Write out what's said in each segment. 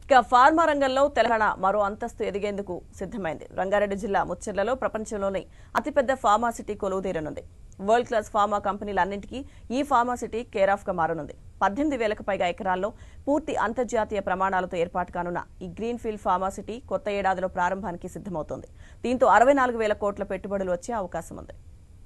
ఇక ఫార్మా రంగంలో తెలంగాణ మరో అంతస్తు ఎదిగేందుకు సిద్ధమైంది రంగారెడ్డి జిల్లా ముచ్చెర్లలో ప్రపంచంలోనే అతిపెద్ద ఫార్మాసిటీ కొలువుదీరనుంది వరల్డ్ క్లాస్ ఫార్మా కంపెనీలన్నింటికీ ఈ ఫార్మాసిటీ కేర్ ఆఫ్ గా మారనుంది పద్దెనిమిది వేలకు పైగా ఎకరాల్లో పూర్తి అంతర్జాతీయ ప్రమాణాలతో ఏర్పాటు కానున్న ఈ గ్రీన్ ఫీల్డ్ ఫార్మాసిటీ కొత్త ఏడాదిలో ప్రారంభానికి సిద్ధమవుతోంది దీంతో అరవై నాలుగు వేల కోట్ల పెట్టుబడులు వచ్చే అవకాశం ఉంది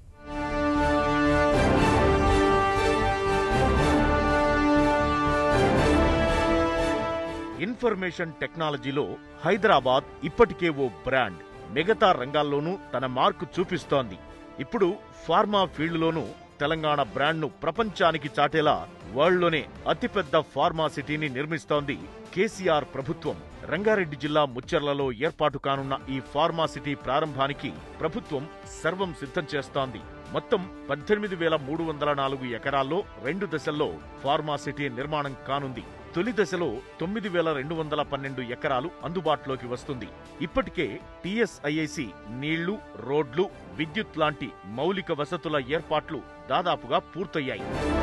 ఇన్ఫర్మేషన్ టెక్నాలజీలో హైదరాబాద్ ఇప్పటికే ఓ బ్రాండ్ మిగతా రంగాల్లోనూ తన మార్కు చూపిస్తోంది ఇప్పుడు ఫార్మా ఫీల్డ్లోనూ తెలంగాణ బ్రాండ్ను ప్రపంచానికి చాటేలా వరల్డ్లోనే అతిపెద్ద ఫార్మా సిటీని నిర్మిస్తోంది కేసీఆర్ ప్రభుత్వం రంగారెడ్డి జిల్లా ముచ్చెర్లలో ఏర్పాటు కానున్న ఈ ఫార్మా సిటీ ప్రారంభానికి ప్రభుత్వం సర్వం సిద్ధం చేస్తోంది మొత్తం పద్దెనిమిది వేల మూడు వందల నాలుగు ఎకరాల్లో రెండు దశల్లో ఫార్మా సిటీ నిర్మాణం కానుంది తొలి దశలో తొమ్మిది వేల రెండు వందల పన్నెండు ఎకరాలు అందుబాటులోకి వస్తుంది ఇప్పటికే టీఎస్ఐఐసి నీళ్లు రోడ్లు విద్యుత్ లాంటి మౌలిక వసతుల ఏర్పాట్లు దాదాపుగా పూర్తయ్యాయి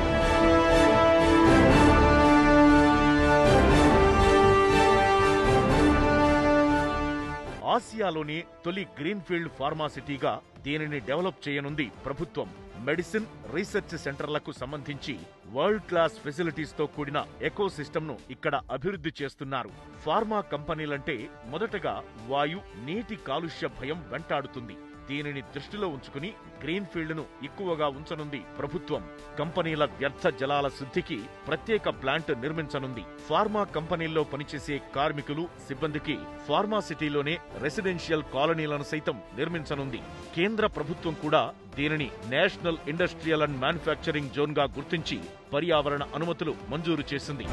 ఆసియాలోనే తొలి గ్రీన్ఫీల్డ్ ఫార్మాసిటీగా దీనిని డెవలప్ చేయనుంది ప్రభుత్వం మెడిసిన్ రీసెర్చ్ సెంటర్లకు సంబంధించి వరల్డ్ క్లాస్ ఫెసిలిటీస్ తో కూడిన ఎకో ను ఇక్కడ అభివృద్ధి చేస్తున్నారు ఫార్మా కంపెనీలంటే మొదటగా వాయు నీటి కాలుష్య భయం వెంటాడుతుంది దీనిని దృష్టిలో ఉంచుకుని గ్రీన్ ఫీల్డ్ ను ఎక్కువగా ఉంచనుంది ప్రభుత్వం కంపెనీల వ్యర్థ జలాల శుద్ధికి ప్రత్యేక ప్లాంట్ నిర్మించనుంది ఫార్మా కంపెనీల్లో పనిచేసే కార్మికులు సిబ్బందికి ఫార్మా సిటీలోనే రెసిడెన్షియల్ కాలనీలను సైతం నిర్మించనుంది కేంద్ర ప్రభుత్వం కూడా దీనిని national industrial and manufacturing zone గా గుర్తించి పర్యావరణ అనుమతులు మంజూరు చేసింది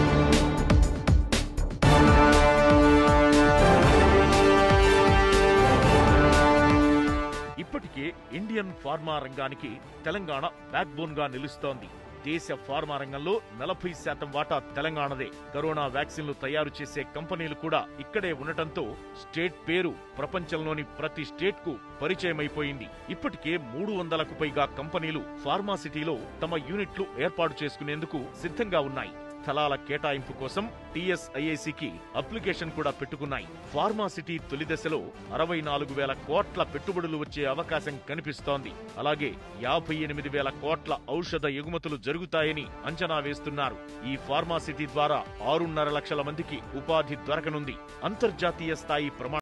ఇప్పటికే ఇండియన్ ఫార్మా రంగానికి తెలంగాణ బ్యాక్ బోన్ గా నిలుస్తోంది దేశ ఫార్మా రంగంలో నలభై శాతం వాటా తెలంగాణదే కరోనా వ్యాక్సిన్లు తయారు చేసే కంపెనీలు కూడా ఇక్కడే ఉండటంతో స్టేట్ పేరు ప్రపంచంలోని ప్రతి స్టేట్ కు పరిచయమైపోయింది ఇప్పటికే మూడు వందలకు పైగా కంపెనీలు ఫార్మా సిటీలో తమ యూనిట్లు ఏర్పాటు చేసుకునేందుకు సిద్ధంగా ఉన్నాయి స్థలాల కేటాయింపు కోసం టీఎస్ఐఐసికి అప్లికేషన్ కూడా పెట్టుకున్నాయి ఫార్మా సిటీ తొలి దశలో అరవై నాలుగు వేల కోట్ల పెట్టుబడులు వచ్చే అవకాశం కనిపిస్తోంది అలాగే యాభై ఎనిమిది వేల కోట్ల ఔషధ ఎగుమతులు జరుగుతాయని అంచనా వేస్తున్నారు ఈ ఫార్మా సిటీ ద్వారా ఆరున్నర లక్షల మందికి ఉపాధి దొరకనుంది అంతర్జాతీయ స్థాయి ప్రమాణ